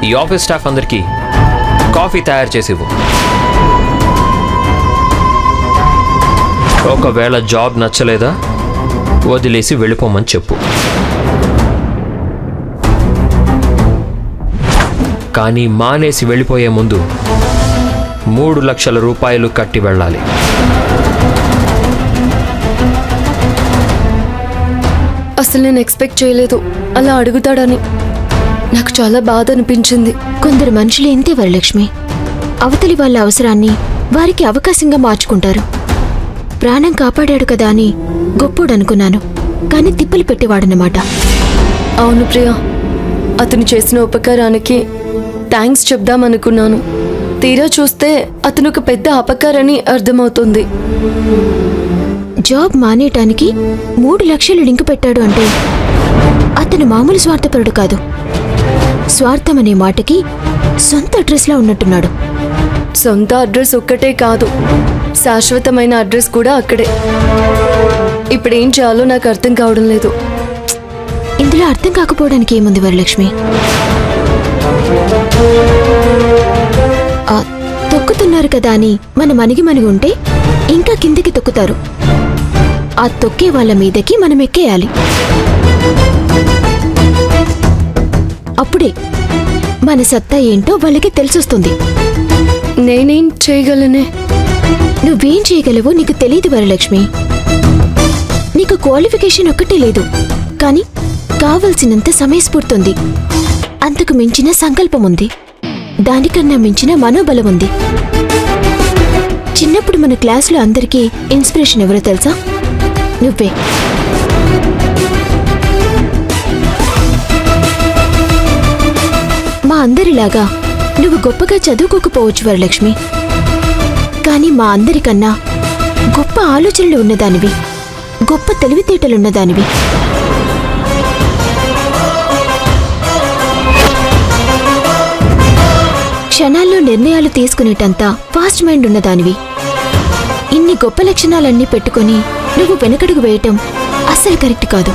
ఈ office staff అందరికీ coffee తయారు చేసి ఇవ్వు ఒకవేళ జాబ్ నచ్చలేదా వదిలేసి వెళ్ళిపోమని చెప్పు కానీ మానేసి వెళ్ళిపోయే ముందు మూడు లక్షల రూపాయలు కట్టి వెళ్ళాలి అసలు నేను ఎక్స్పెక్ట్ చేయలేదు అలా అడుగుతాడని నాకు చాలా బాధ అనిపించింది కొందరు మనుషులు ఇంతే వరలక్ష్మి అవతలి వాళ్ళ అవసరాన్ని వారికి అవకాశంగా మార్చుకుంటారు ప్రాణం కాపాడాడు కదా అని గొప్పోడు అనుకున్నాను కానీ తిప్పలు పెట్టేవాడనమాట అవును ప్రియా అతను చేసిన ఉపకారానికి థ్యాంక్స్ చెప్దామనుకున్నాను తీరా చూస్తే అతను ఒక పెద్ద అపకారని అర్థమవుతుంది జాబ్ మానేయటానికి మూడు లక్షలు లింక్ పెట్టాడు అంటే అతను మామూలు స్వార్థపరుడు కాదు స్వార్థం అనే మాటకి సొంత అడ్రస్లా ఉన్నట్టున్నాడు సొంత అడ్రస్ ఒక్కటే కాదు శాశ్వతమైన అడ్రస్ కూడా అక్కడే ఇప్పుడు ఏం చేయాలో నాకు అర్థం కావడం లేదు ఇందులో అర్థం కాకపోవడానికి ఏముంది వరలక్ష్మి ఆ, తొక్కుతున్నారు కదా అని మన మనిగి మనిగి ఉంటే ఇంకా కిందికి తొక్కుతారు ఆ తొక్కే వాళ్ళ మీదకి మనం ఎక్కేయాలి అప్పుడే మన సత్తా ఏంటో వాళ్ళకి తెలిసొస్తుంది నేనేం చేయగలనే నువ్వేం చేయగలవో నీకు తెలియదు వరలక్ష్మి నీకు క్వాలిఫికేషన్ ఒక్కటే లేదు కానీ కావలసినంత సమయస్ఫూర్తుంది అంతకు మించిన సంకల్పం ఉంది దానికన్నా మించిన మనోబలం ఉంది చిన్నప్పుడు మన క్లాసులో అందరికీ ఇన్స్పిరేషన్ ఎవరో తెలుసా నువ్వే మా అందరిలాగా నువ్వు గొప్పగా చదువుకోకపోవచ్చు వరలక్ష్మి కానీ మా అందరికన్నా గొప్ప ఆలోచనలు ఉన్నదానివి గొప్ప తెలివితేటలున్నదానివి క్షణాల్లో నిర్ణయాలు తీసుకునేటంత ఫాస్ట్ మైండ్ ఉన్నదానివి ఇన్ని గొప్ప లక్షణాలన్నీ పెట్టుకొని నువ్వు వెనకడుగు వేయటం అస్సలు కరెక్ట్ కాదు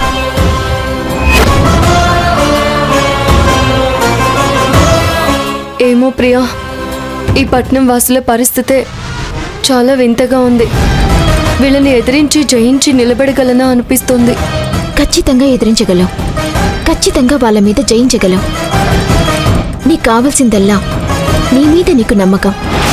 ఏమో ప్రియా ఈ పట్నం వాసుల పరిస్థితే చాలా వింతగా ఉంది వీళ్ళని ఎదిరించి జయించి నిలబడగలనా అనిపిస్తుంది ఖచ్చితంగా ఎదిరించగలం ఖచ్చితంగా వాళ్ళ మీద జయించగలం నీకు కావలసిందల్లా నీ మీద నీకు నమ్మకం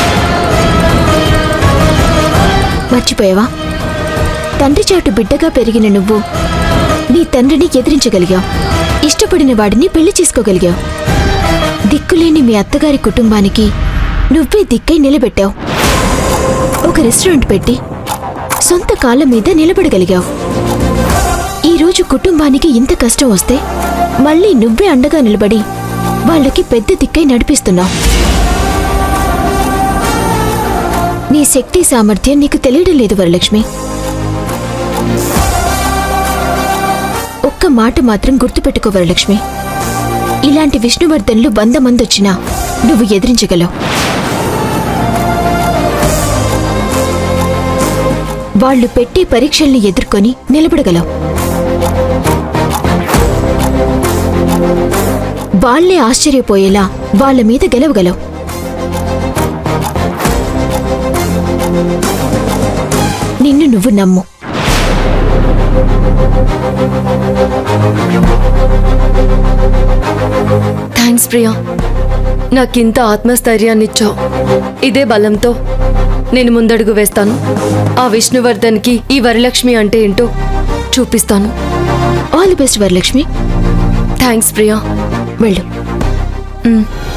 మర్చిపోయావా తండ్రి చాటు బిడ్డగా పెరిగిన నువ్వు నీ తండ్రిని ఎదిరించగలిగావు ఇష్టపడిన వాడిని పెళ్లి చేసుకోగలిగావు దిక్కులేని మీ అత్తగారి కుటుంబానికి నువ్వే దిక్కై నిలబెట్టావు ఒక రెస్టారెంట్ పెట్టి సొంత కాళ్ళ మీద నిలబడగలిగావు ఈరోజు కుటుంబానికి ఇంత కష్టం వస్తే మళ్ళీ నువ్వే అండగా నిలబడి వాళ్ళకి పెద్ద దిక్కై నడిపిస్తున్నావు నీ శక్తి సామర్థ్యం నీకు తెలియడం లేదు వరలక్ష్మి ఒక్క మాట మాత్రం గుర్తుపెట్టుకో వరలక్ష్మి ఇలాంటి విష్ణువర్ధన్లు వంద మంది వచ్చినా నువ్వు ఎదిరించగలవు వాళ్ళు పెట్టే పరీక్షల్ని ఎదుర్కొని నిలబడగలవు వాళ్లే ఆశ్చర్యపోయేలా వాళ్ళ మీద గెలవగలవు నిన్ను నువ్వు నమ్ము థ్యాంక్స్ ప్రియా నాకింత ఆత్మస్థైర్యాన్ని ఇచ్చావు ఇదే బలంతో నేను ముందడుగు వేస్తాను ఆ విష్ణువర్ధన్కి ఈ వరలక్ష్మి అంటే ఏంటో చూపిస్తాను all the best Varalakshmi thanks Priya వెళ్ళు మ్.